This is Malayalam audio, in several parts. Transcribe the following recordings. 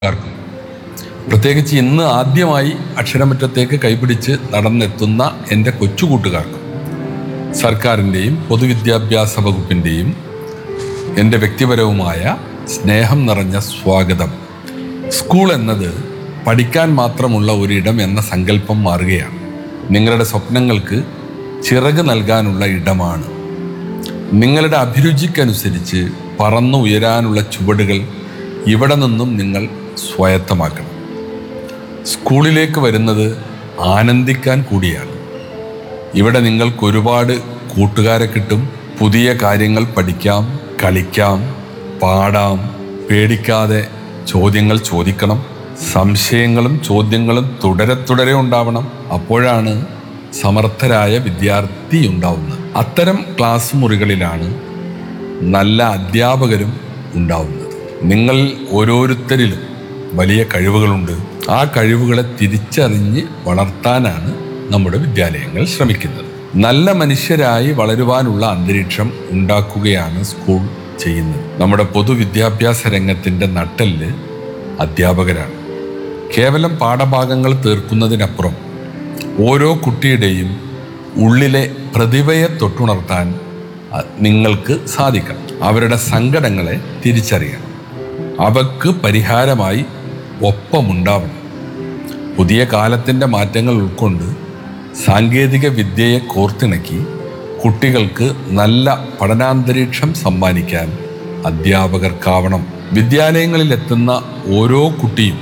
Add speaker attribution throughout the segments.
Speaker 1: കൂട്ടുകാർക്കും പ്രത്യേകിച്ച് ഇന്ന് ആദ്യമായി അക്ഷരമുറ്റത്തേക്ക് കൈപിടിച്ച് നടന്നെത്തുന്ന എൻ്റെ കൊച്ചു കൂട്ടുകാർക്കും സർക്കാരിൻ്റെയും പൊതുവിദ്യാഭ്യാസ വകുപ്പിൻ്റെയും എൻ്റെ വ്യക്തിപരവുമായ സ്നേഹം നിറഞ്ഞ സ്വാഗതം സ്കൂൾ എന്നത് പഠിക്കാൻ മാത്രമുള്ള ഒരിടം എന്ന സങ്കല്പം മാറുകയാണ് നിങ്ങളുടെ സ്വപ്നങ്ങൾക്ക് ചിറക് നൽകാനുള്ള ഇടമാണ് നിങ്ങളുടെ അഭിരുചിക്കനുസരിച്ച് പറന്നു ഉയരാനുള്ള ചുവടുകൾ ഇവിടെ നിന്നും നിങ്ങൾ സ്വായത്തമാക്കണം സ്കൂളിലേക്ക് വരുന്നത് ആനന്ദിക്കാൻ കൂടിയാണ് ഇവിടെ നിങ്ങൾക്ക് ഒരുപാട് കൂട്ടുകാരെ കിട്ടും പുതിയ കാര്യങ്ങൾ പഠിക്കാം കളിക്കാം പാടാം പേടിക്കാതെ ചോദ്യങ്ങൾ ചോദിക്കണം സംശയങ്ങളും ചോദ്യങ്ങളും തുടരെ തുടരെ ഉണ്ടാവണം അപ്പോഴാണ് സമർത്ഥരായ വിദ്യാർത്ഥി ഉണ്ടാവുന്നത് അത്തരം ക്ലാസ് മുറികളിലാണ് നല്ല അധ്യാപകരും ഉണ്ടാവുന്നത് നിങ്ങൾ ഓരോരുത്തരിലും വലിയ കഴിവുകളുണ്ട് ആ കഴിവുകളെ തിരിച്ചറിഞ്ഞ് വളർത്താനാണ് നമ്മുടെ വിദ്യാലയങ്ങൾ ശ്രമിക്കുന്നത് നല്ല മനുഷ്യരായി വളരുവാനുള്ള അന്തരീക്ഷം ഉണ്ടാക്കുകയാണ് സ്കൂൾ ചെയ്യുന്നത് നമ്മുടെ പൊതുവിദ്യാഭ്യാസ രംഗത്തിൻ്റെ നട്ടെല്ല് അധ്യാപകരാണ് കേവലം പാഠഭാഗങ്ങൾ തീർക്കുന്നതിനപ്പുറം ഓരോ കുട്ടിയുടെയും ഉള്ളിലെ പ്രതിഭയെ തൊട്ടുണർത്താൻ അ- നിങ്ങൾക്ക് സാധിക്കണം അവരുടെ സങ്കടങ്ങളെ തിരിച്ചറിയണം അവക്ക് പരിഹാരമായി ഒപ്പമുണ്ടാവണം പുതിയ കാലത്തിൻ്റെ മാറ്റങ്ങൾ ഉൾക്കൊണ്ട് സാങ്കേതിക വിദ്യയെ കോർത്തിണക്കി കുട്ടികൾക്ക് നല്ല പഠനാന്തരീക്ഷം സമ്മാനിക്കാൻ അധ്യാപകർക്കാവണം വിദ്യാലയങ്ങളിൽ എത്തുന്ന ഓരോ കുട്ടിയും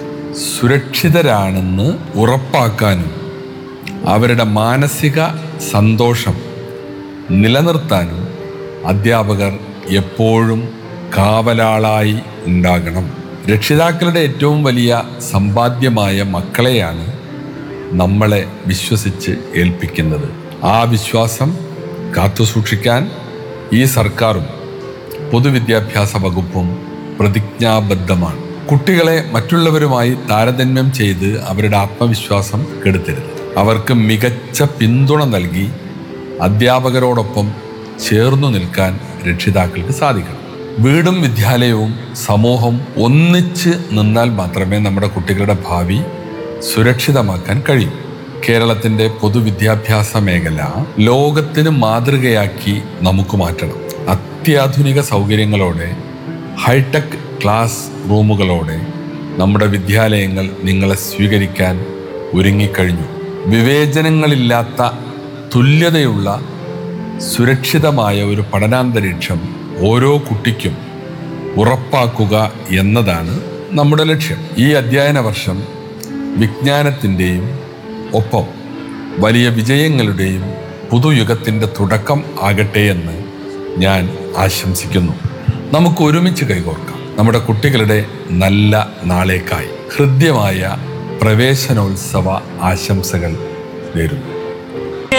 Speaker 1: സുരക്ഷിതരാണെന്ന് ഉറപ്പാക്കാനും അവരുടെ മാനസിക സന്തോഷം നിലനിർത്താനും അധ്യാപകർ എപ്പോഴും കാവലാളായി ഉണ്ടാകണം രക്ഷിതാക്കളുടെ ഏറ്റവും വലിയ സമ്പാദ്യമായ മക്കളെയാണ് നമ്മളെ വിശ്വസിച്ച് ഏൽപ്പിക്കുന്നത് ആ വിശ്വാസം കാത്തുസൂക്ഷിക്കാൻ ഈ സർക്കാരും പൊതുവിദ്യാഭ്യാസ വകുപ്പും പ്രതിജ്ഞാബദ്ധമാണ് കുട്ടികളെ മറ്റുള്ളവരുമായി താരതമ്യം ചെയ്ത് അവരുടെ ആത്മവിശ്വാസം കെടുത്തരുത് അവർക്ക് മികച്ച പിന്തുണ നൽകി അധ്യാപകരോടൊപ്പം ചേർന്നു നിൽക്കാൻ രക്ഷിതാക്കൾക്ക് സാധിക്കണം വീടും വിദ്യാലയവും സമൂഹം ഒന്നിച്ച് നിന്നാൽ മാത്രമേ നമ്മുടെ കുട്ടികളുടെ ഭാവി സുരക്ഷിതമാക്കാൻ കഴിയൂ കേരളത്തിൻ്റെ പൊതുവിദ്യാഭ്യാസ മേഖല ലോകത്തിന് മാതൃകയാക്കി നമുക്ക് മാറ്റണം അത്യാധുനിക സൗകര്യങ്ങളോടെ ഹൈടെക് ക്ലാസ് റൂമുകളോടെ നമ്മുടെ വിദ്യാലയങ്ങൾ നിങ്ങളെ സ്വീകരിക്കാൻ ഒരുങ്ങിക്കഴിഞ്ഞു വിവേചനങ്ങളില്ലാത്ത തുല്യതയുള്ള സുരക്ഷിതമായ ഒരു പഠനാന്തരീക്ഷം ഓരോ കുട്ടിക്കും ഉറപ്പാക്കുക എന്നതാണ് നമ്മുടെ ലക്ഷ്യം ഈ അധ്യയന വർഷം വിജ്ഞാനത്തിൻ്റെയും ഒപ്പം വലിയ വിജയങ്ങളുടെയും പുതുയുഗത്തിൻ്റെ തുടക്കം ആകട്ടെ എന്ന് ഞാൻ ആശംസിക്കുന്നു നമുക്ക് ഒരുമിച്ച് കൈകോർക്കാം നമ്മുടെ കുട്ടികളുടെ നല്ല നാളേക്കായി ഹൃദ്യമായ പ്രവേശനോത്സവ ആശംസകൾ നേരുന്നു